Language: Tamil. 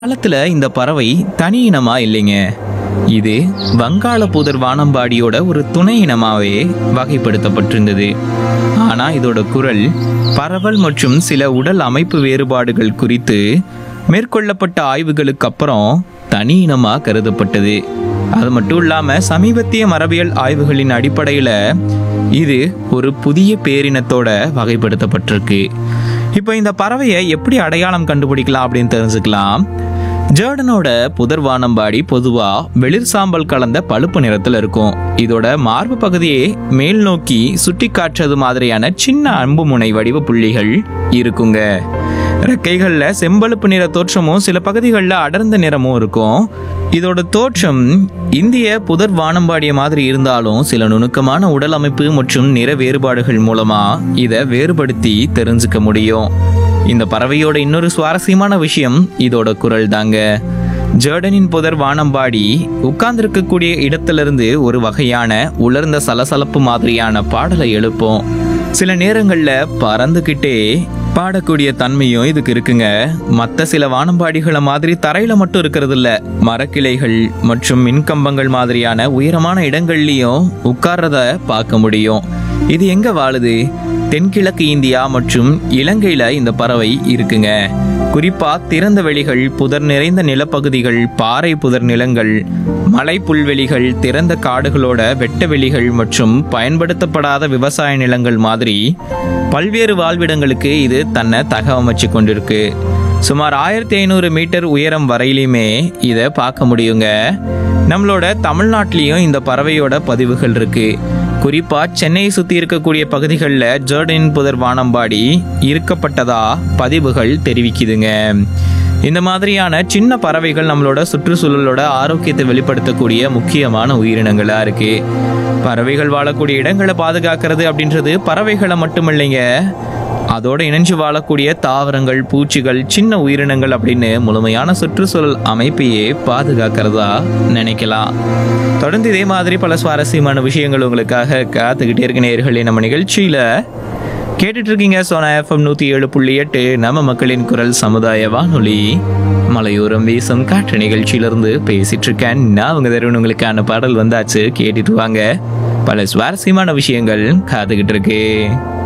காலத்துல இந்த பறவை தனி இனமா இல்லைங்க இது வங்காள புதர் வானம்பாடியோட ஒரு துணை இனமாவே வகைப்படுத்தப்பட்டிருந்தது ஆனா இதோட குரல் பரவல் மற்றும் சில உடல் அமைப்பு வேறுபாடுகள் குறித்து மேற்கொள்ளப்பட்ட ஆய்வுகளுக்கு அப்புறம் தனி இனமா கருதப்பட்டது அது மட்டும் இல்லாம சமீபத்திய மரபியல் ஆய்வுகளின் அடிப்படையில இது ஒரு புதிய பேரினத்தோட வகைப்படுத்தப்பட்டிருக்கு இப்போ இந்த பறவையை எப்படி அடையாளம் கண்டுபிடிக்கலாம் அப்படின்னு தெரிஞ்சுக்கலாம் ஜேர்டனோட புதர் வானம்பாடி பொதுவா வெளிர் சாம்பல் கலந்த பழுப்பு நிறத்துல இருக்கும் இதோட மார்பு பகுதியே மேல் நோக்கி சுட்டி காட்டுறது மாதிரியான சின்ன அம்பு முனை வடிவ புள்ளிகள் இருக்குங்க ரெக்கைகள்ல செம்பழுப்பு நிற தோற்றமும் சில பகுதிகளில் அடர்ந்த நிறமும் இருக்கும் இதோட தோற்றம் இந்திய புதர் வானம்பாடிய மாதிரி இருந்தாலும் சில நுணுக்கமான உடல் அமைப்பு மற்றும் நிற வேறுபாடுகள் மூலமா இதை வேறுபடுத்தி தெரிஞ்சுக்க முடியும் இந்த பறவையோட இன்னொரு சுவாரஸ்யமான விஷயம் இதோட குரல் தாங்க ஜேர்டனின் புதர் வானம்பாடி உட்கார்ந்திருக்கக்கூடிய இடத்திலிருந்து ஒரு வகையான உலர்ந்த சலசலப்பு மாதிரியான பாடலை எழுப்பும் சில நேரங்கள்ல பறந்துக்கிட்டே பாடக்கூடிய தன்மையும் இதுக்கு இருக்குங்க மற்ற சில வானம்பாடிகளை மாதிரி தரையில மட்டும் இருக்கிறது இல்ல மரக்கிளைகள் மற்றும் மின்கம்பங்கள் மாதிரியான உயரமான இடங்கள்லயும் உட்கார்றத பார்க்க முடியும் இது எங்க வாழுது தென்கிழக்கு இந்தியா மற்றும் இலங்கையில இந்த பறவை இருக்குங்க குறிப்பா திறந்த வெளிகள் புதர் நிறைந்த நிலப்பகுதிகள் பாறை புதர் நிலங்கள் மலை புல்வெளிகள் திறந்த காடுகளோட வெட்ட வெளிகள் மற்றும் பயன்படுத்தப்படாத விவசாய நிலங்கள் மாதிரி பல்வேறு வாழ்விடங்களுக்கு இது தன்னை தகவமைச்சு கொண்டிருக்கு சுமார் ஆயிரத்தி ஐநூறு மீட்டர் உயரம் வரையிலுமே இதை பார்க்க முடியுங்க நம்மளோட தமிழ்நாட்டிலையும் இந்த பறவையோட பதிவுகள் இருக்கு குறிப்பா சென்னையை சுத்தி இருக்கக்கூடிய பகுதிகளில் ஜேர்டின் புதர் வானம்பாடி இருக்கப்பட்டதா பதிவுகள் தெரிவிக்குதுங்க இந்த மாதிரியான சின்ன பறவைகள் நம்மளோட சுற்றுச்சூழலோட ஆரோக்கியத்தை வெளிப்படுத்தக்கூடிய முக்கியமான உயிரினங்களா இருக்கு பறவைகள் வாழக்கூடிய இடங்களை பாதுகாக்கிறது அப்படின்றது பறவைகளை மட்டும் இல்லைங்க அதோட இணைஞ்சு வாழக்கூடிய தாவரங்கள் பூச்சிகள் சின்ன உயிரினங்கள் அப்படின்னு முழுமையான சுற்றுச்சூழல் அமைப்பையே பாதுகாக்கிறதா நினைக்கலாம் தொடர்ந்து இதே மாதிரி பல சுவாரஸ்யமான விஷயங்கள் உங்களுக்காக காத்துக்கிட்டே இருக்க நேர்களே நம்ம நிகழ்ச்சியில கேட்டுட்டு இருக்கீங்க சோனா எஃப்எம் நூத்தி ஏழு புள்ளி எட்டு நம்ம மக்களின் குரல் சமுதாய வானொலி மலையோரம் வீசும் காற்று நிகழ்ச்சியிலிருந்து பேசிட்டு இருக்கேன் நான் உங்க தருண் உங்களுக்கான பாடல் வந்தாச்சு கேட்டுட்டு வாங்க பல சுவாரஸ்யமான விஷயங்கள் காத்துக்கிட்டு இருக்கு